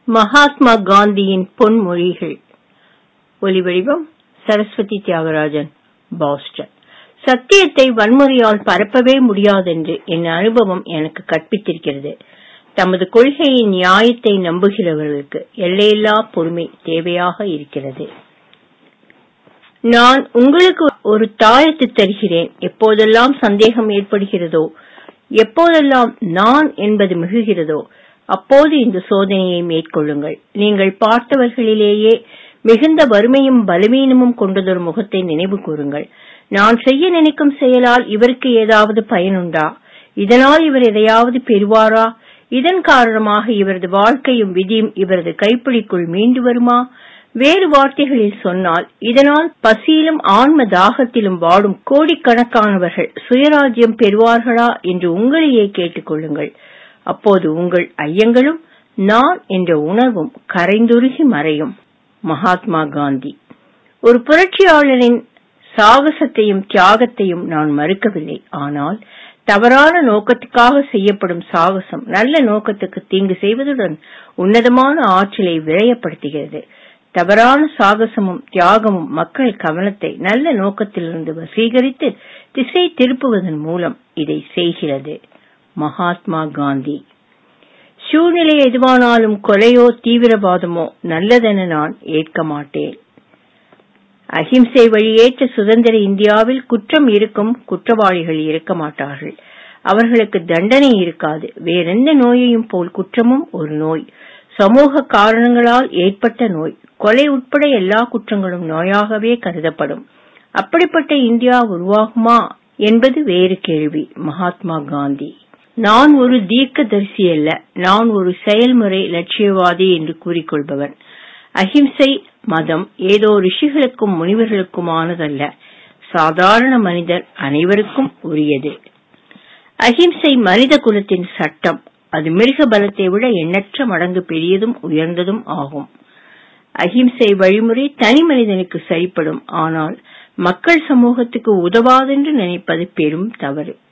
மகாத்மா காந்தியின் பொன்மொழிகள் ஒலிவடிவம் சரஸ்வதி தியாகராஜன் பாஸ்டன் சத்தியத்தை வன்முறையால் பரப்பவே முடியாதென்று என் அனுபவம் எனக்கு கற்பித்திருக்கிறது தமது கொள்கையின் நியாயத்தை நம்புகிறவர்களுக்கு எல்லையில்லா பொறுமை தேவையாக இருக்கிறது நான் உங்களுக்கு ஒரு தாயத்து தருகிறேன் எப்போதெல்லாம் சந்தேகம் ஏற்படுகிறதோ எப்போதெல்லாம் நான் என்பது மிகுகிறதோ அப்போது இந்த சோதனையை மேற்கொள்ளுங்கள் நீங்கள் பார்த்தவர்களிலேயே மிகுந்த வறுமையும் பலவீனமும் கொண்டதொரு முகத்தை நினைவு கூறுங்கள் நான் செய்ய நினைக்கும் செயலால் இவருக்கு ஏதாவது பயனுண்டா இதனால் இவர் எதையாவது பெறுவாரா இதன் காரணமாக இவரது வாழ்க்கையும் விதியும் இவரது கைப்பிடிக்குள் மீண்டு வருமா வேறு வார்த்தைகளில் சொன்னால் இதனால் பசியிலும் ஆன்ம தாகத்திலும் வாடும் கோடிக்கணக்கானவர்கள் சுயராஜ்யம் பெறுவார்களா என்று உங்களையே கேட்டுக் கொள்ளுங்கள் அப்போது உங்கள் ஐயங்களும் நான் என்ற உணர்வும் கரைந்துருகி மறையும் மகாத்மா காந்தி ஒரு புரட்சியாளரின் சாகசத்தையும் தியாகத்தையும் நான் மறுக்கவில்லை ஆனால் தவறான நோக்கத்துக்காக செய்யப்படும் சாகசம் நல்ல நோக்கத்துக்கு தீங்கு செய்வதுடன் உன்னதமான ஆற்றலை விரயப்படுத்துகிறது தவறான சாகசமும் தியாகமும் மக்கள் கவனத்தை நல்ல நோக்கத்திலிருந்து வசீகரித்து திசை திருப்புவதன் மூலம் இதை செய்கிறது மகாத்மா காந்தி சூழ்நிலை எதுவானாலும் கொலையோ தீவிரவாதமோ நல்லதென நான் ஏற்க மாட்டேன் அஹிம்சை வழியேற்ற சுதந்திர இந்தியாவில் குற்றம் இருக்கும் குற்றவாளிகள் இருக்க மாட்டார்கள் அவர்களுக்கு தண்டனை இருக்காது வேறெந்த நோயையும் போல் குற்றமும் ஒரு நோய் சமூக காரணங்களால் ஏற்பட்ட நோய் கொலை உட்பட எல்லா குற்றங்களும் நோயாகவே கருதப்படும் அப்படிப்பட்ட இந்தியா உருவாகுமா என்பது வேறு கேள்வி மகாத்மா காந்தி நான் ஒரு தீர்க்கதரிசி அல்ல நான் ஒரு செயல்முறை லட்சியவாதி என்று கூறிக்கொள்பவன் அஹிம்சை மதம் ஏதோ ரிஷிகளுக்கும் முனிவர்களுக்குமானதல்ல சாதாரண மனிதர் அனைவருக்கும் உரியது அஹிம்சை மனித குலத்தின் சட்டம் அது மிருக பலத்தை விட எண்ணற்ற மடங்கு பெரியதும் உயர்ந்ததும் ஆகும் அஹிம்சை வழிமுறை தனி மனிதனுக்கு சரிப்படும் ஆனால் மக்கள் சமூகத்துக்கு உதவாதென்று நினைப்பது பெரும் தவறு